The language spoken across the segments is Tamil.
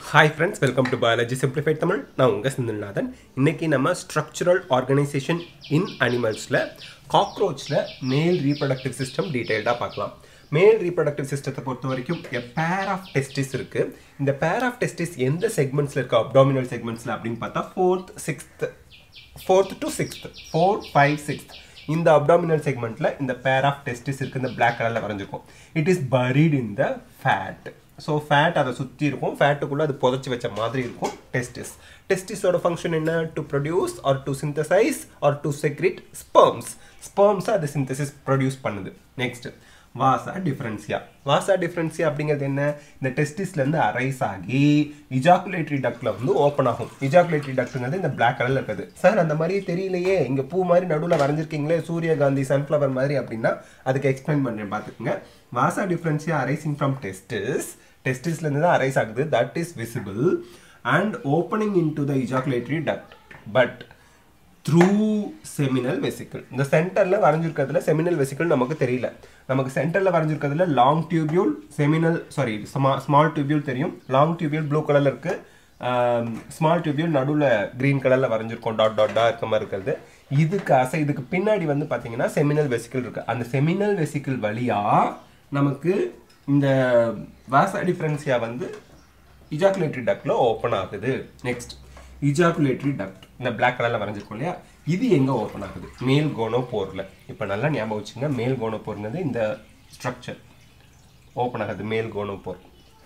hi friends welcome to biology simplified Tamil நான் உங்கள் செந்தில்நாதன் இன்னைக்கு நம்ம ஸ்ட்ரக்சரல் ஆர்கனைசேஷன் இன் அனிமல்ஸில் காக்ரோச்சில் மேல் ரீப்ரடக்டிவ் சிஸ்டம் டீட்டெயில்டாக பார்க்கலாம் மேல் ரீப்ரடக்டிவ் சிஸ்டத்தை பொறுத்த வரைக்கும் எ பேர் ஆஃப் டெஸ்டிஸ் இருக்குது இந்த பேர் ஆஃப் டெஸ்டிஸ் எந்த செக்மெண்ட்ஸில் இருக்குது அப்டாமினல் செக்மெண்ட்ஸில் அப்படின்னு பார்த்தா fourth sixth fourth to sixth four five sixth இந்த அப்டாமினல் செக்மெண்ட்டில் இந்த பேர் ஆஃப் டெஸ்டிஸ் இருக்குது இந்த பிளாக் கலரில் வரைஞ்சிருக்கும் it is buried in the fat so fat அதை சுற்றி இருக்கும் ஃபேட்டுக்குள்ளே அது புதைச்சி வச்ச மாதிரி இருக்கும் டெஸ்டிஸ் டெஸ்டிஸோட ஃபங்க்ஷன் என்ன to produce or to synthesize or to secrete sperms ஸ்பெர்ம்ஸை அது சிந்தசிஸ் ப்ரொடியூஸ் பண்ணுது நெக்ஸ்ட் வாசா டிஃப்ரென்சியா வாசா டிஃப்ரென்சியா அப்படிங்கிறது என்ன இந்த டெஸ்டிஸ்லேருந்து அரைஸ் ஆகி இஜாக்குலேட்டரி டக்டில் வந்து ஓப்பன் ஆகும் இஜாக்குலேட்டரி டக்ட்ங்கிறது இந்த பிளாக் கலரில் இருக்குது சார் அந்த மாதிரி தெரியலையே இங்கே பூ மாதிரி நடுவில் வரைஞ்சிருக்கீங்களே சூரியகாந்தி சன்ஃப்ளவர் மாதிரி அப்படின்னா அதுக்கு எக்ஸ்பிளைன் பண்ணுறேன் பார்த்துக்குங்க vasa deferentia arising from testis டெஸ்டிஸ்லேருந்து தான் அரைஸ் ஆகுது that is visible and opening into the ejaculatory duct but through seminal vesicle இந்த சென்டரில் வரைஞ்சிருக்கிறதுல செமினல் வெசிக்கிள் நமக்கு தெரியல நமக்கு சென்டரில் வரைஞ்சிருக்கிறதுல long tubule seminal sorry small tubule தெரியும் லாங் டியூபியூல் ப்ளூ கலரில் இருக்குது ஸ்மால் டியூபியூல் நடுவில் க்ரீன் கலரில் வரைஞ்சிருக்கோம் டாட் டாட்டாக இருக்க மாதிரி இருக்கிறது இதுக்கு அசை இதுக்கு பின்னாடி வந்து பார்த்தீங்கன்னா செமினல் வெசிக்கிள் இருக்குது அந்த செமினல் வெசிக்கிள் வழியாக நமக்கு இந்த வாசா டிஃப்ரென்சியா வந்து இஜாக்குலேட்டரி டக்ல ஓப்பன் ஆகுது நெக்ஸ்ட் இஜாக்குலேட்டரி டக்ட் இந்த பிளாக் கலரில் வரைஞ்சிருக்கோம் இல்லையா இது எங்கே ஓப்பன் ஆகுது மேல் கோனோ போரில் இப்போ நல்லா ஞாபகம் வச்சுங்க மேல் கோனோ போருங்கிறது இந்த ஸ்ட்ரக்சர் ஓப்பன் ஆகுது மேல் கோனோ போர்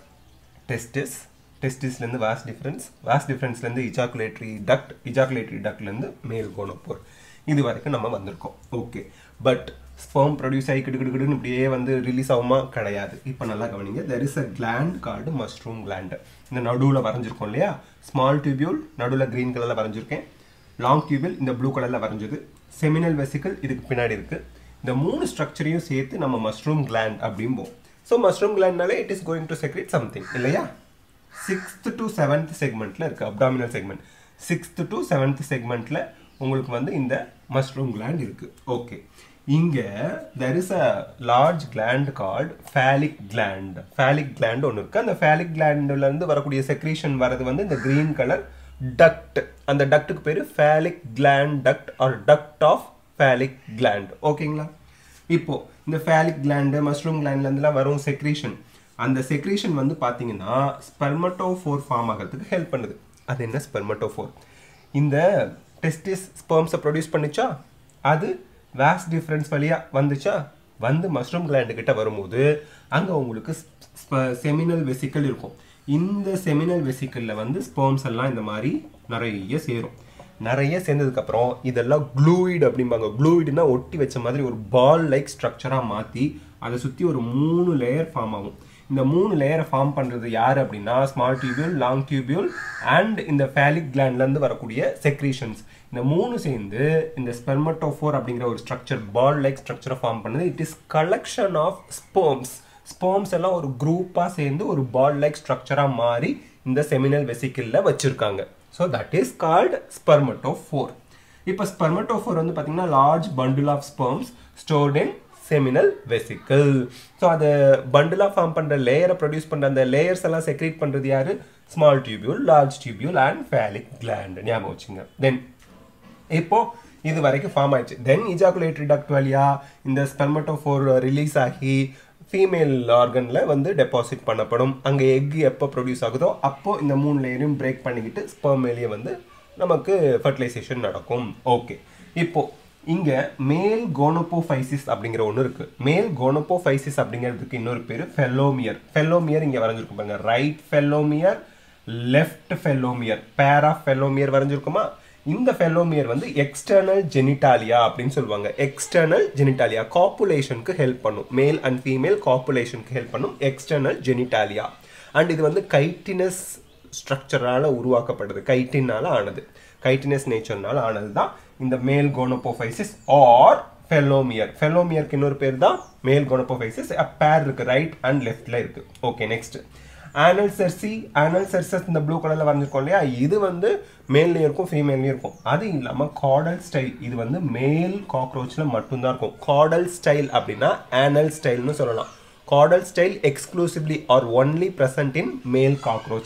டெஸ்டிஸ் டெஸ்டிஸ்லேருந்து வாஸ் டிஃப்ரென்ஸ் வாஸ் டிஃப்ரென்ஸ்லேருந்து இஜாக்குலேட்டரி டக்ட் இஜாக்குலேட்டரி டக்ட்லேருந்து மேல் கோனோ போர் இது வரைக்கும் நம்ம வந்திருக்கோம் ஓகே பட் ஸ்பெர்ம் ப்ரொடியூஸ் ஆகி கிடு கிடு கிடுன்னு இப்படியே வந்து ரிலீஸ் ஆகுமா கிடையாது இப்போ நல்லா கவனிங்க there is a gland called mushroom gland இந்த நடுவில் வரைஞ்சிருக்கோம் இல்லையா ஸ்மால் டியூபியூல் நடுவில் க்ரீன் கலரில் வரைஞ்சிருக்கேன் லாங் டியூபியூல் இந்த ப்ளூ கலரில் வரைஞ்சது செமினல் வெசிக்கல் இதுக்கு பின்னாடி இருக்குது இந்த மூணு ஸ்ட்ரக்சரையும் சேர்த்து நம்ம மஷ்ரூம் கிளாண்ட் அப்படிம்போம் ஸோ மஷ்ரூம் கிளாண்ட்னாலே it is going to secrete something இல்லையா சிக்ஸ்த் டு செவன்த் செக்மெண்ட்டில் இருக்குது abdominal segment sixth to seventh செக்மெண்ட்டில் உங்களுக்கு வந்து இந்த மஷ்ரூம் கிளாண்ட் இருக்குது ஓகே இங்கே there is a large gland called phallic gland phallic gland ஒன்று இருக்குது அந்த ஃபேலிக் கிளாண்ட்லேருந்து வரக்கூடிய செக்ரீஷன் வரது வந்து இந்த க்ரீன் கலர் டக்ட் அந்த டக்ட்டுக்கு பேர் phallic gland duct or duct of phallic gland ஓகேங்களா இப்போ இந்த ஃபேலிக் கிளாண்டு மஷ்ரூம் கிளாண்ட்லேருந்துலாம் வரும் செக்ரீஷன் அந்த செக்ரீஷன் வந்து பார்த்தீங்கன்னா ஸ்பெர்மட்டோஃபோர் ஃபார்ம் ஆகிறதுக்கு ஹெல்ப் பண்ணுது அது என்ன ஸ்பெர்மட்டோஃபோர் இந்த டெஸ்டிஸ் ஸ்பெர்ம்ஸை ப்ரொடியூஸ் பண்ணிச்சா அது வேஸ் டிஃப்ரென்ஸ் வழியாக வந்துச்சா வந்து மஷ்ரூம் கிளாண்டு கிட்ட வரும்போது அங்கே உங்களுக்கு செமினல் வெசிக்கல் இருக்கும் இந்த செமினல் வெசிக்கலில் வந்து ஸ்பெர்ம்ஸ் எல்லாம் இந்த மாதிரி நிறைய சேரும் நிறைய சேர்ந்ததுக்கப்புறம் இதெல்லாம் க்ளூயிட் அப்படிம்பாங்க க்ளூயிட்னா ஒட்டி வச்ச மாதிரி ஒரு பால் லைக் ஸ்ட்ரக்சராக மாற்றி அதை சுற்றி ஒரு மூணு லேயர் ஃபார்ம் ஆகும் இந்த மூணு லேயரை ஃபார்ம் பண்ணுறது யார் அப்படின்னா small tubule long tubule and இந்த ஃபேலிக் கிளாண்ட்லேருந்து வரக்கூடிய செக்ரீஷன்ஸ் இந்த மூணு சேர்ந்து இந்த ஸ்பெர்மட்டோஃபோர் அப்படிங்கிற ஒரு ஸ்ட்ரக்சர் பால் லைக் ஸ்ட்ரக்சரை ஃபார்ம் பண்ணுது it is collection of sperms sperms எல்லாம் ஒரு குரூப்பாக சேர்ந்து ஒரு பால் லைக் ஸ்ட்ரக்சராக மாறி இந்த செமினல் வெசிக்கிளில் வச்சுருக்காங்க so that is called spermatophore இப்போ ஸ்பெர்மட்டோஃபோர் வந்து பார்த்தீங்கன்னா large bundle of sperms stored in seminal vesicle so அதை பண்டிலாக ஃபார்ம் பண்ணுற லேயரை ப்ரொடியூஸ் பண்ணுற அந்த லேயர்ஸ் எல்லாம் செக்ரேட் பண்ணுறது யார் small tubule large tubule and phallic gland ஞாபகம் வச்சுங்க தென் இப்போ இது வரைக்கும் ஃபார்ம் ஆயிடுச்சு தென் இஜாகுலேட்டரி டக்ட் வழியா இந்த ஸ்பெர்மட்டோஃபோர் ரிலீஸ் ஆகி ஃபீமேல் ஆர்கனில் வந்து டெபாசிட் பண்ணப்படும் அங்கே எக் எப்போ ப்ரொடியூஸ் ஆகுதோ அப்போ இந்த மூணு லேயரையும் பிரேக் பண்ணிக்கிட்டு ஸ்பெர்மேலியை வந்து நமக்கு ஃபர்டிலைசேஷன் நடக்கும் ஓகே இப்போ இங்கே மேல் கோனோபோஃபைசிஸ் அப்படிங்கிற ஒன்று இருக்குது மேல் கோனோபோஃபைசிஸ் அப்படிங்கிறதுக்கு இன்னொரு பேர் ஃபெல்லோமியர் ஃபெல்லோமியர் இங்கே வரைஞ்சிருக்கும் பாருங்க ரைட் ஃபெல்லோமியர் லெஃப்ட் ஃபெல்லோமியர் பேர் ஆஃப் ஃபெல்லோமியர் வரைஞ்சிருக்குமா இந்த ஃபெல்லோமியர் வந்து எக்ஸ்டர்னல் ஜெனிட்டாலியா அப்படின்னு சொல்லுவாங்க எக்ஸ்டர்னல் ஜெனிட்டாலியா காப்புலேஷனுக்கு ஹெல்ப் பண்ணும் மேல் அண்ட் ஃபீமேல் காப்புலேஷனுக்கு ஹெல்ப் பண்ணும் எக்ஸ்டர்னல் ஜெனிட்டாலியா அண்ட் இது வந்து கைட்டினஸ் ஸ்ட்ரக்சரால் உருவாக்கப்படுது கைட்டினால் ஆனது கைட்டினஸ் நேச்சர்னால ஆனது தான் இந்த மேல் கோனோபோஃபைசிஸ் ஆர் ஃபெல்லோமியர் ஃபெல்லோமியருக்கு இன்னொரு பேர் தான் மேல் கோனோபோஃபைசிஸ் பேர் இருக்கு ரைட் அண்ட் லெஃப்ட்ல இருக்கு okay next anal cerci anal cerci இந்த ப்ளூ கலரில் வரைஞ்சிருக்கோம் இல்லையா இது வந்து மேல்லையும் இருக்கும் ஃபீமேல்லையும் இருக்கும் அது இல்லாமல் காடல் ஸ்டைல் இது வந்து மேல் காக்ரோச்சில் மட்டும்தான் இருக்கும் காடல் ஸ்டைல் அப்படின்னா ஆனல் ஸ்டைல்னு சொல்லலாம் caudal style exclusively or only present in male cockroach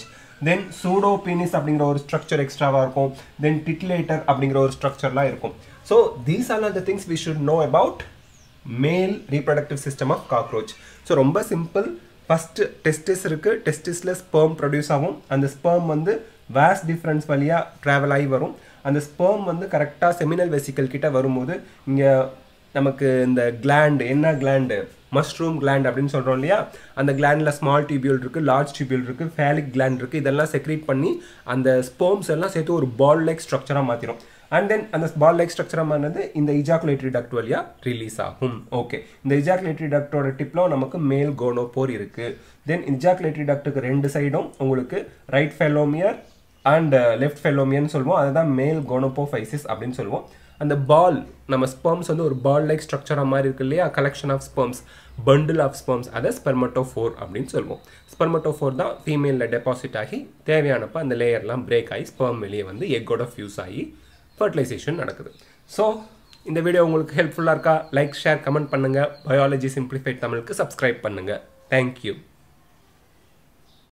then pseudo penis அப்படிங்கிற ஒரு ஸ்ட்ரக்சர் எக்ஸ்ட்ராவாக இருக்கும் தென் டிட்லேட்டர் அப்படிங்கிற ஒரு ஸ்ட்ரக்சர்லாம் இருக்கும் so these are the things we should know about male reproductive system of cockroach so ரொம்ப சிம்பிள் ஃபஸ்ட்டு டெஸ்டிஸ் இருக்குது டெஸ்டிஸில் ஸ்பெர்ம் ப்ரொடியூஸ் ஆகும் அந்த ஸ்பெர்ம் வந்து வேஸ் டிஃப்ரென்ஸ் வழியாக ட்ராவல் ஆகி வரும் அந்த ஸ்பெர்ம் வந்து கரெக்டாக செமினல் வெசிக்கல் கிட்ட வரும்போது இங்கே நமக்கு இந்த கிளாண்ட் என்ன கிளாண்டு மஷ்ரூம் கிளாண்ட் அப்படின்னு சொல்கிறோம் இல்லையா அந்த கிளாண்டில் ஸ்மால் டியூபியூல் இருக்குது லார்ஜ் டியூபியூல் இருக்குது ஃபேலிக் கிளாண்ட் இருக்குது இதெல்லாம் செக்ரேட் பண்ணி அந்த ஸ்போம்ஸ் எல்லாம் சேர்த்து ஒரு பால் லைக் ஸ்ட்ரக்சராக மாற்றிடும் அண்ட் தென் அந்த பால் லைக் ஸ்ட்ரக்சரானது இந்த இஜாக்குலேட்டரி டக்ட் வழியாக ரிலீஸ் ஆகும் ஓகே இந்த இஜாக்குலேட்டரி டக்டோட டிப்பில் நமக்கு மேல் கோனோபோர் இருக்குது தென் இஜாக்குலேட்டரி டக்ட்டுக்கு ரெண்டு சைடும் உங்களுக்கு ரைட் ஃபெலோமியர் அண்ட் லெஃப்ட் ஃபெலோமியர்னு சொல்லுவோம் அதுதான் மேல் கோனோபோஃபைசிஸ் அப்படின்னு சொல்லுவோம் அந்த பால் நம்ம ஸ்பெர்ம்ஸ் வந்து ஒரு பால் லைக் ஸ்ட்ரக்சராக மாதிரி இருக்கு இல்லையா collection of sperms bundle of sperms அதை ஸ்பெர்மட்டோஃபோர் அப்படின்னு சொல்லுவோம் ஸ்பெர்மட்டோஃபோர் தான் ஃபீமேலில் டெபாசிட் ஆகி தேவையானப்போ அந்த லேயர்லாம் பிரேக் ஆகி ஸ்பெர்ம் வெளியே வந்து எக்கோட ஃபியூஸ் ஆகி ஃபர்டிலைசேஷன் நடக்குது ஸோ இந்த வீடியோ உங்களுக்கு ஹெல்ப்ஃபுல்லாக இருக்கா லைக் ஷேர் கமெண்ட் பண்ணுங்கள் பயாலஜி சிம்பிளிஃபைட் தமிழுக்கு சப்ஸ்கிரைப் பண்ணுங்கள் தேங்க்யூ